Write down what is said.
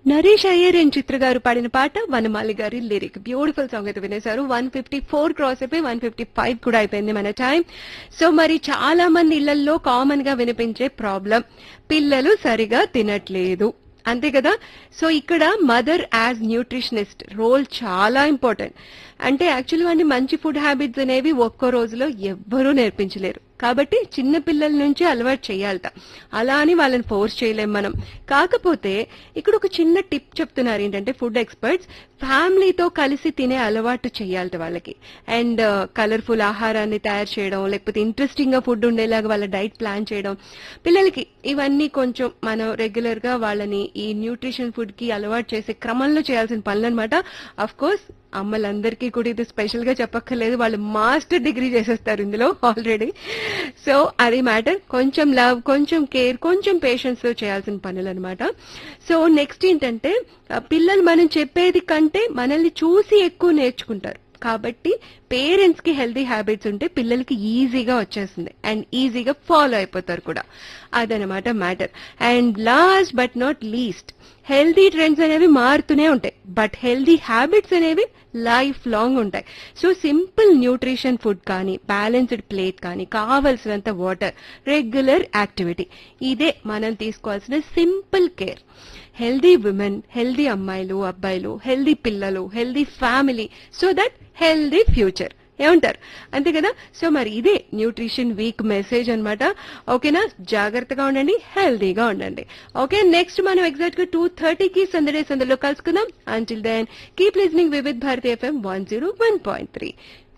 Naresh Iyer and చిత్ర గారు పాడిన పాట వనమాలి గారి లిరిక్ బ్యూటిఫుల్ సాంగ్ అయితే వినేశారు వన్ ఫిఫ్టీ ఫోర్ క్రాస్ అయిపోయి వన్ ఫిఫ్టీ ఫైవ్ కూడా అయిపోయింది మన టైం సో మరి చాలా మంది ఇళ్లలో కామన్ గా వినిపించే ప్రాబ్లం పిల్లలు సరిగా తినట్లేదు అంతే కదా సో ఇక్కడ మదర్ యాజ్ న్యూట్రిషనిస్ట్ రోల్ చాలా ఇంపార్టెంట్ అంటే యాక్చువల్లీ వాడిని మంచి ఫుడ్ హ్యాబిట్స్ అనేవి ఒక్కో రోజులో ఎవ్వరూ నేర్పించలేరు కాబట్టి చిన్న పిల్లల నుంచి అలవాటు చేయాలట అలా అని వాళ్ళని ఫోర్స్ చేయలేం మనం కాకపోతే ఇక్కడ ఒక చిన్న టిప్ చెప్తున్నారు ఏంటంటే ఫుడ్ ఎక్స్పర్ట్స్ ఫ్యామిలీతో కలిసి తినే అలవాటు చేయాలట వాళ్ళకి అండ్ కలర్ఫుల్ ఆహారాన్ని తయారు చేయడం లేకపోతే ఇంట్రెస్టింగ్ గా ఫుడ్ ఉండేలాగా వాళ్ళ డైట్ ప్లాన్ చేయడం పిల్లలకి ఇవన్నీ కొంచెం మనం రెగ్యులర్ గా వాళ్ళని ఈ న్యూట్రిషన్ ఫుడ్ కి అలవాటు చేసే క్రమంలో చేయాల్సిన పనులు అనమాట అఫ్ కోర్స్ అమ్మలందరికీ కూడా ఇది స్పెషల్ గా చెప్పక్కర్లేదు వాళ్ళు మాస్టర్ డిగ్రీ చేసేస్తారు ఇందులో ఆల్రెడీ సో అది మ్యాటర్ కొంచెం లవ్ కొంచెం కేర్ కొంచెం పేషెన్స్ తో చేయాల్సిన పనులు అనమాట సో నెక్స్ట్ ఏంటంటే ఆ, పిల్లలు మనం చెప్పేది కంటే మనల్ని చూసి ఎక్కువ నేర్చుకుంటారు కాబట్టి పేరెంట్స్ కి హెల్తీ హ్యాబిట్స్ ఉంటే పిల్లలకి ఈజీగా వచ్చేస్తుంది అండ్ ఈజీగా ఫాలో అయిపోతారు కూడా అదనమాట matter and last but not least healthy trends అనేవి మారుతూనే ఉంటాయి బట్ హెల్తీ హ్యాబిట్స్ అనేవి లైఫ్ లాంగ్ ఉంటాయి సో సింపుల్ న్యూట్రిషన్ ఫుడ్ కానీ బ్యాలెన్స్డ్ ప్లేట్ కానీ కావలసినంత వాటర్ రెగ్యులర్ యాక్టివిటీ ఇదే మనం తీసుకోవాల్సిన simple care healthy women healthy అమ్మాయిలు అబ్బాయిలు హెల్దీ పిల్లలు healthy family so that healthy future ఏమంటారు అంతే కదా సో మరి ఇదే న్యూట్రిషన్ వీక్ మెసేజ్ అన్నమాట ఓకేనా జాగ్రత్తగా ఉండండి హెల్దీగా ఉండండి ఓకే నెక్స్ట్ మనం ఎగ్జాక్ట్ గా టూ థర్టీకి సందడే సందడిలో కలుసుకుందాం until then keep listening Vividh Bharati FM one zero one point three